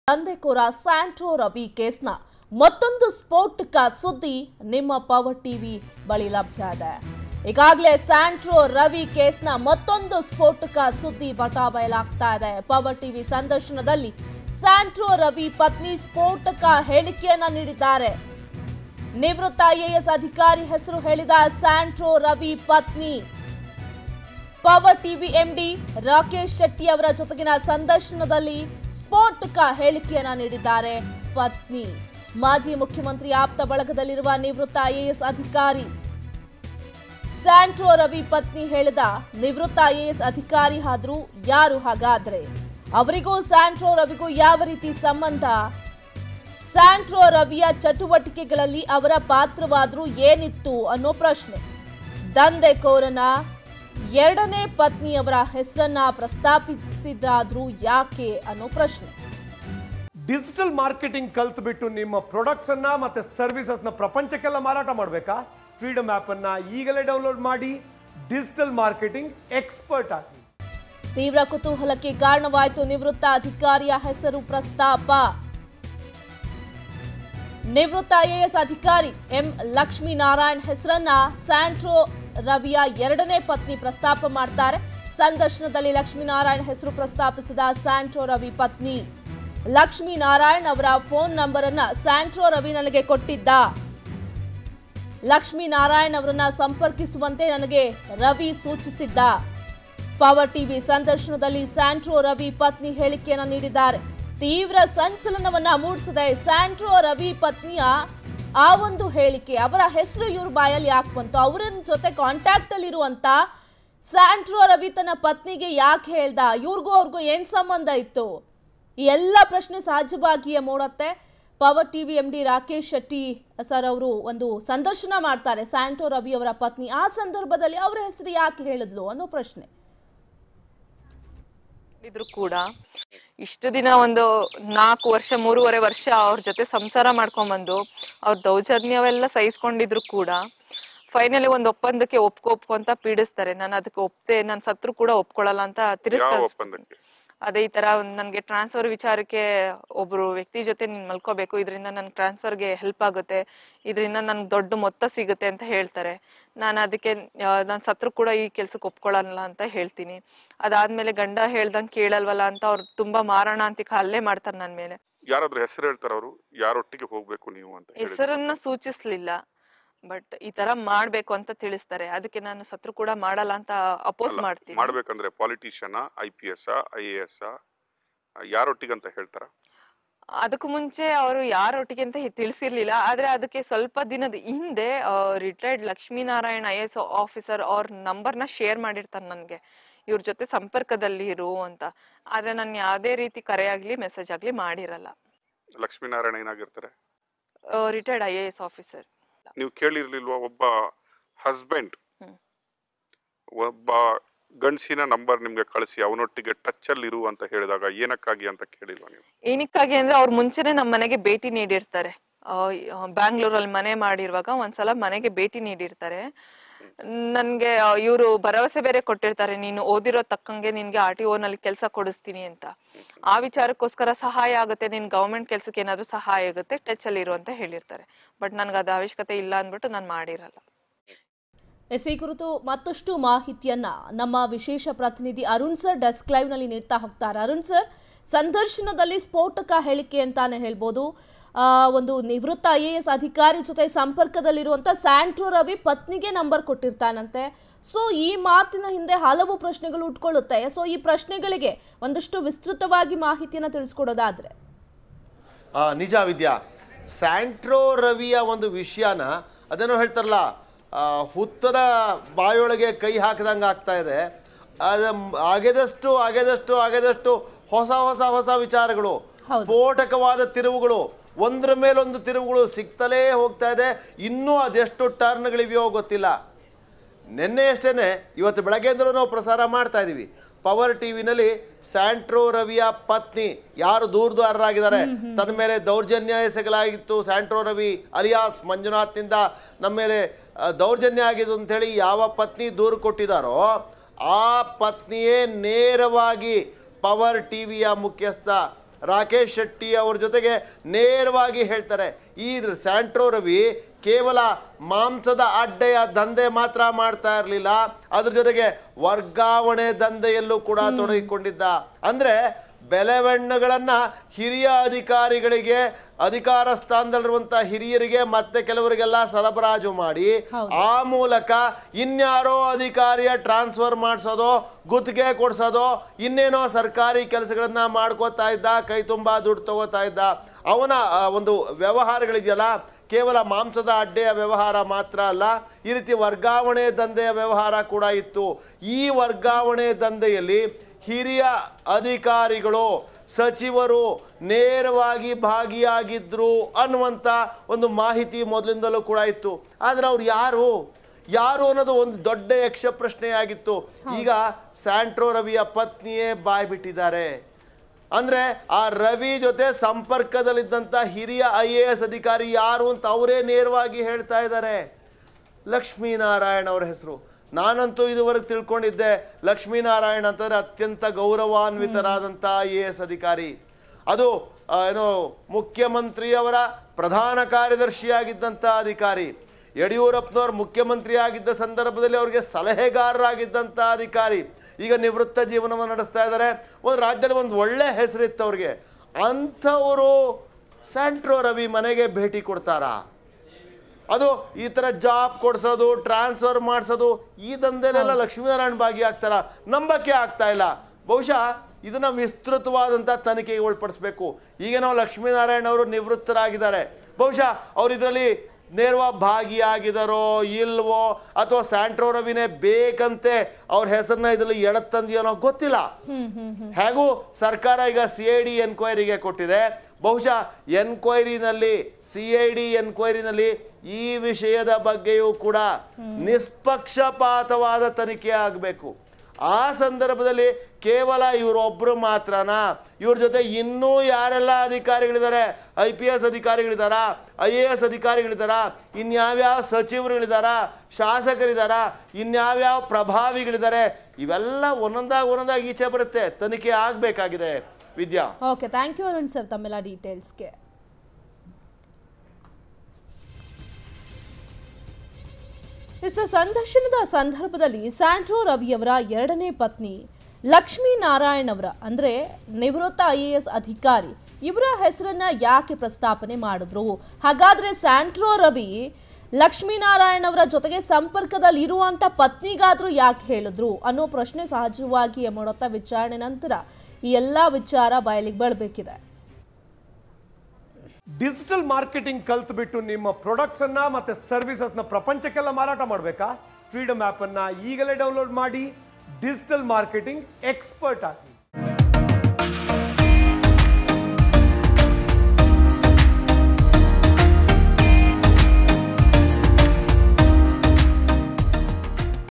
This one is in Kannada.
ದಂಧೆಕೋರ ಸ್ಯಾಂಟ್ರೋ ರವಿ ಕೇಸ್ನ ಮತ್ತೊಂದು ಸ್ಫೋಟಕ ಸುದ್ದಿ ನಿಮ್ಮ ಪವರ್ ಟಿವಿ ಬಳಿ ಲಭ್ಯ ಇದೆ ಈಗಾಗಲೇ ಸ್ಯಾಂಟ್ರೋ ರವಿ ಕೇಸ್ನ ಮತ್ತೊಂದು ಸ್ಫೋಟಕ ಸುದ್ದಿ ಬಟಾ ಬಯಲಾಗ್ತಾ ಇದೆ ಪವರ್ ಟಿವಿ ಸಂದರ್ಶನದಲ್ಲಿ ಸ್ಯಾಂಟ್ರೋ ರವಿ ಪತ್ನಿ ಸ್ಫೋಟಕ ಹೇಳಿಕೆಯನ್ನ ನೀಡಿದ್ದಾರೆ ನಿವೃತ್ತ ಐಎಎಸ್ ಅಧಿಕಾರಿ ಹೆಸರು ಹೇಳಿದ ಸ್ಯಾಂಟ್ರೋ ರವಿ ಪತ್ನಿ Power TV MD Rakesh Shetty ಅವರ ಜೊತೆಗಿನ ಸಂದರ್ಶನದಲ್ಲಿ ಸ್ಫೋಟಕ ಹೇಳಿಕೆಯನ್ನ ನೀಡಿದ್ದಾರೆ ಪತ್ನಿ ಮಾಜಿ ಮುಖ್ಯಮಂತ್ರಿ ಆಪ್ತ ಬಳಗದಲ್ಲಿರುವ ನಿವೃತ್ತ ಐಎಎಸ್ ಅಧಿಕಾರಿ ಸ್ಯಾಂಟ್ರೋ ರವಿ ಪತ್ನಿ ಹೇಳಿದ ನಿವೃತ್ತ ಐಎಎಸ್ ಅಧಿಕಾರಿ ಆದ್ರೂ ಯಾರು ಹಾಗಾದ್ರೆ ಅವರಿಗೂ ಸ್ಯಾಂಟ್ರೋ ರವಿಗೂ ಯಾವ ರೀತಿ ಸಂಬಂಧ ಸ್ಯಾಂಟ್ರೋ ರವಿಯ ಚಟುವಟಿಕೆಗಳಲ್ಲಿ ಅವರ ಪಾತ್ರವಾದ್ರೂ ಏನಿತ್ತು ಅನ್ನೋ ಪ್ರಶ್ನೆ ದಂಧೆಕೋರನ ಎರಡನೇ ಪತ್ನಿಯವರ ಹೆಸರನ್ನ ಪ್ರಸ್ತಾಪಿಸಿದಾದ್ರೂ ಯಾಕೆ ಅನ್ನೋ ಪ್ರಶ್ನೆ ಡಿಜಿಟಲ್ ಮಾರ್ಕೆಟಿಂಗ್ ಕಲ್ತ್ಬಿಟ್ಟು ನಿಮ್ಮ ಪ್ರಾಡಕ್ಟ್ಸ್ ಅನ್ನ ಮತ್ತೆ ಸರ್ವಿಸಸ್ ನ ಪ್ರಪಂಚಕ್ಕೆಲ್ಲ ಮಾರಾಟ ಮಾಡಬೇಕಾ ಫ್ರೀಡಮ್ ಆಪ್ ಅನ್ನ ಈಗಲೇ ಡೌನ್ಲೋಡ್ ಮಾಡಿ ಡಿಜಿಟಲ್ ಮಾರ್ಕೆಟಿಂಗ್ ಎಕ್ಸ್ಪರ್ಟ್ ಆಗಿ ತೀವ್ರ ಕುತೂಹಲಕ್ಕೆ ಕಾರಣವಾಯಿತು ನಿವೃತ್ತ ಅಧಿಕಾರಿಯ ಹೆಸರು ಪ್ರಸ್ತಾಪ ನಿವೃತ್ತ ಐಎಎಸ್ ಅಧಿಕಾರಿ ಎಂ ಲಕ್ಷ್ಮೀನಾರಾಯಣ್ ಹೆಸರನ್ನ ಸ್ಯಾಂಟ್ರೋ ರವಿಯ ಎರಡನೇ ಪತ್ನಿ ಪ್ರಸ್ತಾಪ ಮಾಡ್ತಾರೆ ಸಂದರ್ಶನದಲ್ಲಿ ಲಕ್ಷ್ಮೀನಾರಾಯಣ್ ಹೆಸರು ಪ್ರಸ್ತಾಪಿಸಿದ ಸ್ಯಾಂಟ್ರೋ ರವಿ ಪತ್ನಿ ಲಕ್ಷ್ಮೀನಾರಾಯಣ್ ಅವರ ಫೋನ್ ನಂಬರ್ ಅನ್ನ ಸ್ಯಾಂಟ್ರೋ ರವಿ ನನಗೆ ಕೊಟ್ಟಿದ್ದ ಲಕ್ಷ್ಮೀನಾರಾಯಣ್ ಅವರನ್ನ ಸಂಪರ್ಕಿಸುವಂತೆ ನನಗೆ ರವಿ ಸೂಚಿಸಿದ್ದ ಪವರ್ ಟಿವಿ ಸಂದರ್ಶನದಲ್ಲಿ ಸ್ಯಾಂಟ್ರೋ ರವಿ ಪತ್ನಿ ಹೇಳಿಕೆಯನ್ನ ನೀಡಿದ್ದಾರೆ ತೀವ್ರ ಸಂಚಲನವನ್ನ ಮೂಡಿಸಿದೆ ಸ್ಯಾಂಟ್ರೋ ರವಿ ಪತ್ನಿಯ ಆ ಒಂದು ಹೇಳಿಕೆ ಅವರ ಹೆಸರು ಇವ್ರ ಬಾಯಲ್ಲಿ ಯಾಕೆ ಬಂತು ಅವರ ಜೊತೆ ಕಾಂಟ್ಯಾಕ್ಟ್ ಅಲ್ಲಿ ಇರುವಂತ ಸ್ಯಾಂಟ್ರೋ ರವಿ ತನ್ನ ಪತ್ನಿಗೆ ಯಾಕೆ ಹೇಳ್ದ ಇವ್ರಿಗೂ ಅವ್ರಿಗೂ ಏನ್ ಸಂಬಂಧ ಇತ್ತು ಈ ಎಲ್ಲ ಪ್ರಶ್ನೆ ಸಹಜವಾಗಿಯೇ ಮೂಡತ್ತೆ Power TV M D Rakesh Shetty sir ಅವರು ಒಂದು ಸಂದರ್ಶನ ಮಾಡ್ತಾರೆ ಸ್ಯಾಂಟೋ ರವಿ ಅವರ ಪತ್ನಿ ಆ ಸಂದರ್ಭದಲ್ಲಿ ಅವರ ಹೆಸರು ಯಾಕೆ ಹೇಳಿದ್ಲು ಅನ್ನೋ ಪ್ರಶ್ನೆ ಇದ್ರು ಕೂಡ ಇಷ್ಟು ದಿನ ಒಂದು ನಾಲ್ಕು ವರ್ಷ ಮೂರುವರೆ ವರ್ಷ ಅವ್ರ ಜೊತೆ ಸಂಸಾರ ಮಾಡ್ಕೊಂಡ್ಬಂದು ಅವ್ರ ದೌರ್ಜನ್ಯವೆಲ್ಲ ಸಹಿಸ್ಕೊಂಡಿದ್ರು ಕೂಡ ಫೈನಲಿ ಒಂದು ಒಪ್ಪಂದಕ್ಕೆ ಒಪ್ಕೊ ಒಪ್ಕೊ ಅಂತ ಪೀಡಿಸ್ತಾರೆ ನಾನು ಅದಕ್ಕೆ ಒಪ್ತೆ ನಾನು ಸತ್ರು ಕೂಡ ಒಪ್ಕೊಳ್ಳಲ್ಲ ಅಂತ ಯಾವ ತಿರಸ್ಕರಿಸ್ ಒಪ್ಪಂದಕ್ಕೆ ಅದೇ ಈ ತರ ಒಂದ್ ನನ್ಗೆ ಟ್ರಾನ್ಸ್ಫರ್ ವಿಚಾರಕ್ಕೆ ಒಬ್ರು ವ್ಯಕ್ತಿ ಜೊತೆ ನೀನ್ ಮಲ್ಕೋಬೇಕು ಇದರಿಂದ ನನ್ ಟ್ರಾನ್ಸ್ಫರ್ಗೆ ಹೆಲ್ಪ್ ಆಗುತ್ತೆ ಇದರಿಂದ ನನ್ಗೆ ದೊಡ್ಡ ಮೊತ್ತ ಸಿಗುತ್ತೆ ಅಂತ ಹೇಳ್ತಾರೆ ನಾನು ಅದಕ್ಕೆ ನಾನು ಸತ್ರು ಕೂಡ ಈ ಕೆಲ್ಸಕ್ಕೆ ಒಪ್ಕೊಳ್ಳಲ್ಲ ಅಂತ ಹೇಳ್ತೀನಿ ಅದಾದ್ಮೇಲೆ ಗಂಡ ಹೇಳ್ದಂಗೆ ಕೇಳಲ್ವಲ್ಲ ಅಂತ ಅವ್ರು ತುಂಬಾ ಮಾರಣಾಂತಿಕ ಹಲ್ಲೆ ಮಾಡ್ತಾರೆ ನನ್ ಮೇಲೆ ಯಾರಾದ್ರೂ ಹೆಸರು ಹೇಳ್ತಾರ ಅವರು ಯಾರೊಟ್ಟಿಗೆ ಹೋಗ್ಬೇಕು ನೀವು ಅಂತ ಹೇಳಿದ್ರು ಹೆಸರನ್ನ ಸೂಚಿಸ್ಲಿಲ್ಲ ಬಟ್ ಈ ತರ ಮಾಡ್ಬೇಕು ಅಂತ ತಿಳಿಸ್ತಾರೆ ಅದಕ್ಕೆ ನಾನು ಸತ್ರು ಕೂಡ ಮಾಡಲ್ಲ ಅಂತ ಅಪೋಸ್ ಅಲ್ಲ, ಮಾಡ್ತೀನಿ ಮಾಡ್ಬೇಕಂದ್ರೆ politician I P S I A S ಯಾರೊಟ್ಟಿಗೆ ಅಂತ ಹೇಳ್ತಾರ ಅದಕ್ಕೂ ಮುಂಚೆ ಅವರು ಯಾರೊಟ್ಟಿಗೆ ಅಂತ ಹಿ- ತಿಳಿಸಿರ್ಲಿಲ್ಲ ಆದ್ರೆ ಅದಕ್ಕೆ ಸ್ವಲ್ಪ ದಿನದ ಹಿಂದೆ retired Lakshminarayana I S officer ಅವ್ರ ನಂಬರ್ನ ಶೇರ್ ಮಾಡಿರ್ತಾರೆ ನನ್ಗೆ ಇವ್ರ ಜೊತೆ ಸಂಪರ್ಕದಲ್ಲಿ ಇರು ಅಂತ ಆದ್ರೆ ನಾನು ಯಾವುದೇ ರೀತಿ ಕರೆ ಆಗ್ಲಿ ಮೆಸೇಜ್ ಆಗ್ಲಿ ಮಾಡಿರಲ್ಲ ಲಕ್ಷ್ಮೀನಾರಾಯಣ ಏನಾಗಿರ್ತಾರೆ retired I A S officer ನೀವು ಕೇಳಿರ್ಲಿಲ್ವಾ ಒಬ್ಬ ಹಸ್ಬೆಂಡ್ ಹ್ಮ್. ಒಬ್ಬ ಗಂಡಸಿನ ನಂಬರ್ ನಿಮ್ಗೆ ಕಳಿಸಿ ಅವನೊಟ್ಟಿಗೆ ಟಚ್ ಅಲ್ಲಿ ಇರು ಅಂತ ಹೇಳಿದಾಗ ಏನಕ್ಕಾಗಿ ಅಂತ ಕೇಳಿಲ್ವಾ ನೀವು ಏನಕ್ಕಾಗಿ ಅಂದ್ರೆ ಅವ್ರು ಮುಂಚೆನೆ ನಮ್ಮ ಮನೆಗೆ ಭೇಟಿ ನೀಡಿರ್ತಾರೆ ಬ್ಯಾಂಗ್ಳೂರಲ್ಲಿ ಮನೆ ಮಾಡಿರುವಾಗ ಒಂದ್ಸಲ ಮನೆಗೆ ಭೇಟಿ ನೀಡಿರ್ತಾರೆ ನನ್ಗೆ ಇವರು ಭರವಸೆ ಬೇರೆ ಕೊಟ್ಟಿರ್ತಾರೆ ನೀನು ಓದಿರೋ ತಕ್ಕಂಗೆ ನಿನ್ಗೆ ಆರ್ ಟಿ ನಲ್ಲಿ ಕೆಲಸ ಕೊಡಿಸ್ತೀನಿ ಅಂತ ಆ ವಿಚಾರಕ್ಕೋಸ್ಕರ ಸಹಾಯ ಆಗುತ್ತೆ ನಿನ್ ಗವರ್ಮೆಂಟ್ ಕೆಲ್ಸಕ್ಕೆ ಏನಾದ್ರೂ ಸಹಾಯ ಆಗುತ್ತೆ ಟಚ್ ಅಲ್ಲಿ ಇರು ಅಂತ ಹೇಳಿರ್ತಾರೆ ಬಟ್ ನನ್ಗೆ ಅದು ಅವಶ್ಯಕತೆ ಇಲ್ಲ ಅಂದ್ಬಿಟ್ಟು ನಾನು ಮಾಡಿರಲ್ಲ ಎಸ್ ಈ ಕುರಿತು ಮತ್ತಷ್ಟು ಮಾಹಿತಿಯನ್ನ ನಮ್ಮ ವಿಶೇಷ ಪ್ರತಿನಿಧಿ ಅರುಣ್ ಸರ್ ಡೆಸ್ಕ್ ಲೈವ್ ನಲ್ಲಿ ನೀಡ್ತಾ ಹೋಗ್ತಾರೆ ಅರುಣ್ ಸರ್ ಸಂದರ್ಶನದಲ್ಲಿ ಸ್ಫೋಟಕ ಹೇಳಿಕೆ ಅಂತಾನೆ ಹೇಳ್ಬೋದು ಆ, ಒಂದು ನಿವೃತ್ತ ಐ ಎ ಎಸ್ ಅಧಿಕಾರಿ ಜೊತೆ ಸಂಪರ್ಕದಲ್ಲಿರುವಂತ ಸ್ಯಾಂಟ್ರೋ ರವಿ ಪತ್ನಿಗೆ ನಂಬರ್ ಕೊಟ್ಟಿರ್ತಾನಂತೆ ಸೊ ಈ ಮಾತಿನ ಹಿಂದೆ ಹಲವು ಪ್ರಶ್ನೆಗಳು ಉಟ್ಕೊಳ್ಳುತ್ತೆ ಸೊ ಈ ಪ್ರಶ್ನೆಗಳಿಗೆ ಒಂದಷ್ಟು ವಿಸ್ತೃತವಾಗಿ ಮಾಹಿತಿಯನ್ನ ತಿಳಿಸ್ಕೊಡೋದಾದ್ರೆ ಆ, ನಿಜ ವಿದ್ಯಾ ಸ್ಯಾಂಟ್ರೋ ರವಿಯ ಒಂದು ವಿಷಯನ ಅದೇನೋ ಹೇಳ್ತಾರಲ್ಲ ಆ, ಹುತ್ತದ ಬಾಯೊಳಗೆ ಕೈ ಹಾಕಿದಂಗೆ ಆಗ್ತಾ ಇದೆ ಅದ ಆಗದಷ್ಟು ಆಗದಷ್ಟು ಆಗದಷ್ಟು ಹೊಸ ಹೊಸ ಹೊಸ ವಿಚಾರಗಳು ಸ್ಫೋಟಕವಾದ ತಿರುವುಗಳು ಒಂದ್ರ ಮೇಲೊಂದು ತಿರುವುಗಳು ಸಿಗ್ತಲೇ ಹೋಗ್ತಾ ಇದೆ ಇನ್ನೂ ಅದೆಷ್ಟು ಟರ್ನ್ಗಳಿವೆಯೋ ಗೊತ್ತಿಲ್ಲ ನಿನ್ನೆ ಅಷ್ಟೇ ಇವತ್ತು ಬೆಳಗ್ಗೆಯಿಂದಲೂ ನಾವು ಪ್ರಸಾರ ಮಾಡ್ತಾ ಇದ್ದೀವಿ ಪವರ್ ಟಿವಿನಲ್ಲಿ ಸ್ಯಾಂಟ್ರೋ ರವಿಯ ಪತ್ನಿ ಯಾರು ದೂರದಾರರಾಗಿದ್ದಾರೆ ತನ್ನ ಮೇಲೆ ದೌರ್ಜನ್ಯ ಎಸಗಲಾಗಿತ್ತು ಸ್ಯಾಂಟ್ರೋ ರವಿ ಅಲಿಯಾಸ್ ಮಂಜುನಾಥ್ನಿಂದ ನಮ್ಮ ಮೇಲೆ ಆ, ದೌರ್ಜನ್ಯ ಆಗಿದ್ದು ಅಂಥೇಳಿ ಯಾವ ಪತ್ನಿ ದೂರು ಕೊಟ್ಟಿದ್ದಾರೋ ಆ ಪತ್ನಿಯೇ ನೇರವಾಗಿ ಪವರ್ ಟಿವಿಯ ಮುಖ್ಯಸ್ಥ ರಾಕೇಶ್ ಶೆಟ್ಟಿ ಅವ್ರ ಜೊತೆಗೆ ನೇರವಾಗಿ ಹೇಳ್ತಾರೆ ಈ ಸ್ಯಾಂಟ್ರೋ ರವಿ ಕೇವಲ ಮಾಂಸದ ಅಡ್ಡೆಯ ದಂಧೆ ಮಾತ್ರ ಮಾಡ್ತಾ ಇರಲಿಲ್ಲ ಅದ್ರ ಜೊತೆಗೆ ವರ್ಗಾವಣೆ ದಂಧೆಯಲ್ಲೂ ಕೂಡ ತೊಡಗಿಕೊಂಡಿದ್ದ ಅಂದ್ರೆ ಬೆಲೆಬೆಣ್ಣಗಳನ್ನ ಹಿರಿಯ ಅಧಿಕಾರಿಗಳಿಗೆ ಅಧಿಕಾರ ಸ್ಥಾನದಲ್ಲಿರುವಂಥ ಹಿರಿಯರಿಗೆ ಮತ್ತೆ ಕೆಲವರಿಗೆಲ್ಲ ಸರಬರಾಜು ಮಾಡಿ ಆ ಮೂಲಕ ಇನ್ಯಾರೋ ಅಧಿಕಾರಿಯ ಟ್ರಾನ್ಸ್ಫರ್ ಮಾಡಿಸೋದು ಗುತ್ತಿಗೆ ಕೊಡ್ಸೋದು ಇನ್ನೇನೋ ಸರ್ಕಾರಿ ಕೆಲಸಗಳನ್ನ ಮಾಡ್ಕೋತಾ ಇದ್ದ ಕೈ ತುಂಬ ದುಡ್ಡು ತಗೋತಾ ಇದ್ದ ಅವನ ಆ, ಒಂದು ವ್ಯವಹಾರಗಳಿದೆಯಲ್ಲ ಕೇವಲ ಮಾಂಸದ ಅಡ್ಡೆಯ ವ್ಯವಹಾರ ಮಾತ್ರ ಅಲ್ಲ ಈ ರೀತಿ ವರ್ಗಾವಣೆ ದಂಧೆಯ ವ್ಯವಹಾರ ಕೂಡ ಇತ್ತು ಈ ವರ್ಗಾವಣೆ ದಂಧೆಯಲ್ಲಿ ಹಿರಿಯ ಅಧಿಕಾರಿಗಳು ಸಚಿವರು ನೇರವಾಗಿ ಭಾಗಿಯಾಗಿದ್ರು ಅನ್ನುವಂಥ ಒಂದು ಮಾಹಿತಿ ಮೊದಲಿಂದಲೂ ಕೂಡ ಇತ್ತು ಆದರೆ ಅವ್ರು ಯಾರು ಯಾರು ಅನ್ನೋದು ಒಂದು ದೊಡ್ಡ ಯಕ್ಷ ಪ್ರಶ್ನೆಯಾಗಿತ್ತು ಈಗ ಸ್ಯಾಂಟ್ರೋ ರವಿಯ ಪತ್ನಿಯೇ ಬಾಯ್ ಬಿಟ್ಟಿದ್ದಾರೆ ಅಂದ್ರೆ ಆ ರವಿ ಜೊತೆ ಸಂಪರ್ಕದಲ್ಲಿದ್ದಂಥ ಹಿರಿಯ ಐ ಎ ಎಸ್ ಅಧಿಕಾರಿ ಯಾರು ಅಂತ ಅವರೇ ನೇರವಾಗಿ ಹೇಳ್ತಾ ಇದ್ದಾರೆ ಲಕ್ಷ್ಮೀನಾರಾಯಣ ಅವರ ಹೆಸರು ನಾನಂತೂ ಇದುವರೆಗೆ ತಿಳ್ಕೊಂಡಿದ್ದೆ ಲಕ್ಷ್ಮೀನಾರಾಯಣ ಅಂತಂದ್ರೆ ಅತ್ಯಂತ ಗೌರವಾನ್ವಿತರಾದಂಥ ಐ ಎ ಎಸ್ ಅಧಿಕಾರಿ ಅದು ಆ, ಏನು ಮುಖ್ಯಮಂತ್ರಿಯವರ ಪ್ರಧಾನ ಕಾರ್ಯದರ್ಶಿಯಾಗಿದ್ದಂಥ ಅಧಿಕಾರಿ ಯಡಿಯೂರಪ್ಪನವ್ರು ಮುಖ್ಯಮಂತ್ರಿ ಆಗಿದ್ದ ಸಂದರ್ಭದಲ್ಲಿ ಅವರಿಗೆ ಸಲಹೆಗಾರರಾಗಿದ್ದಂಥ ಅಧಿಕಾರಿ ಈಗ ನಿವೃತ್ತ ಜೀವನವನ್ನು ನಡೆಸ್ತಾ ಇದ್ದಾರೆ ಒಂದು ರಾಜ್ಯದಲ್ಲಿ ಒಂದು ಒಳ್ಳೆ ಹೆಸರಿತ್ತು ಅವ್ರಿಗೆ ಅಂಥವರು ಸ್ಯಾಂಟ್ರೋ ರವಿ ಮನೆಗೆ ಭೇಟಿ ಕೊಡ್ತಾರಾ ಅದು ಈ ಥರ ಜಾಬ್ ಕೊಡ್ಸೋದು ಟ್ರಾನ್ಸ್ಫರ್ ಮಾಡಿಸೋದು ಈ ದಂಧೆಲೆಲ್ಲ ಲಕ್ಷ್ಮೀನಾರಾಯಣ ಭಾಗಿಯಾಗ್ತಾರ ನಂಬಕ್ಕೆ ಆಗ್ತಾ ಇಲ್ಲ ಬಹುಶಃ ಇದನ್ನ ವಿಸ್ತೃತವಾದಂಥ ತನಿಖೆಗೆ ಒಳಪಡಿಸ್ಬೇಕು ಈಗ ನಾವು ಲಕ್ಷ್ಮೀನಾರಾಯಣ ಅವರು ನಿವೃತ್ತರಾಗಿದ್ದಾರೆ ಬಹುಶಃ ಅವ್ರು ಇದರಲ್ಲಿ ನೇರವಾಗಿ ಭಾಗಿಯಾಗಿದಾರೋ ಇಲ್ವೋ ಅಥವಾ ಸ್ಯಾಂಟ್ರೋ ರವಿನೇ ಬೇಕಂತೆ ಅವ್ರ ಹೆಸರನ್ನ ಇದರಲ್ಲಿ ಎಡತ್ತಂದಿಯೋ ಅನ್ನೋ ಗೊತ್ತಿಲ್ಲ ಹೇಗೂ ಸರ್ಕಾರ ಈಗ ಸಿ ಐ ಡಿ ಎನ್ಕ್ವೈರಿಗೆ ಕೊಟ್ಟಿದೆ ಬಹುಶಃ ಎನ್ಕ್ವೈರಿನಲ್ಲಿ ಸಿ ಐ ಡಿ ಎನ್ಕ್ವೈರಿನಲ್ಲಿ ಈ ವಿಷಯದ ಬಗ್ಗೆಯೂ ಕೂಡ ನಿಷ್ಪಕ್ಷಪಾತವಾದ ತನಿಖೆ ಆಗಬೇಕು ಆ ಸಂದರ್ಭದಲ್ಲಿ ಕೇವಲ ಇವರೊಬ್ಬರು ಮಾತ್ರನಾ ಇವ್ರ ಜೊತೆ ಇನ್ನೂ ಯಾರೆಲ್ಲ ಅಧಿಕಾರಿಗಳಿದ್ದಾರೆ ಐ ಪಿ ಎಸ್ ಅಧಿಕಾರಿಗಳಿದ್ದಾರಾ ಐ ಎ ಎಸ್ ಅಧಿಕಾರಿಗಳಿದ್ದಾರಾ ಇನ್ಯಾವ್ಯಾವ ಸಚಿವರುಗಳಿದ್ದಾರಾ ಶಾಸಕರಿದ್ದಾರಾ ಇನ್ಯಾವ್ಯಾವ ಪ್ರಭಾವಿಗಳಿದ್ದಾರೆ ಇವೆಲ್ಲ ಒಂದೊಂದಾಗಿ ಒಂದೊಂದಾಗಿ ಈಚೆ ಬರುತ್ತೆ ತನಿಖೆ ಆಗಬೇಕಾಗಿದೆ Vidya okay thank you Arun sir ತಮ್ಮೆಲ್ಲ ಡೀಟೇಲ್ಸ್ಗೆ ಇಸ್ ಸಂದರ್ಶನದ ಸಂದರ್ಭದಲ್ಲಿ ಸ್ಯಾಂಟ್ರೋ ರವಿಯವರ ಎರಡನೇ ಪತ್ನಿ ಲಕ್ಷ್ಮೀ ನಾರಾಯಣ್ ಅವರ ಅಂದ್ರೆ ನಿವೃತ್ತ ಐ ಎ ಎಸ್ ಅಧಿಕಾರಿ ಇವರ ಹೆಸರನ್ನ ಯಾಕೆ ಪ್ರಸ್ತಾಪನೆ ಮಾಡಿದ್ರು ಹಾಗಾದ್ರೆ ಸ್ಯಾಂಟ್ರೋ ರವಿ ಲಕ್ಷ್ಮೀನಾರಾಯಣ್ ಅವರ ಜೊತೆಗೆ ಸಂಪರ್ಕದಲ್ಲಿ ಇರುವಂತ ಪತ್ನಿಗಾದ್ರೂ ಯಾಕೆ ಹೇಳಿದ್ರು ಅನ್ನೋ ಪ್ರಶ್ನೆ ಸಹಜವಾಗಿ ಮಾಡುತ್ತಾ ವಿಚಾರಣೆ ನಂತರ ಈ ಎಲ್ಲಾ ವಿಚಾರ ಬಯಲಿಗೆ ಬರಬೇಕಿದೆ ಡಿಜಿಟಲ್ ಮಾರ್ಕೆಟಿಂಗ್ ಕಲ್ತ್ಬಿಟ್ಟು ನಿಮ್ಮ ಪ್ರಾಡಕ್ಟ್ಸ್ ಅನ್ನ ಮತ್ತೆ ಸರ್ವಿಸಸ್ ನ ಪ್ರಪಂಚಕ್ಕೆಲ್ಲ ಮಾರಾಟ ಮಾಡಬೇಕಾ ಫ್ರೀಡಮ್ ಆಪ್ ಅನ್ನ ಈಗಲೇ ಡೌನ್ಲೋಡ್ ಮಾಡಿ ಡಿಜಿಟಲ್ ಮಾರ್ಕೆಟಿಂಗ್ ಎಕ್ಸ್ಪರ್ಟ್ ಆಗಿ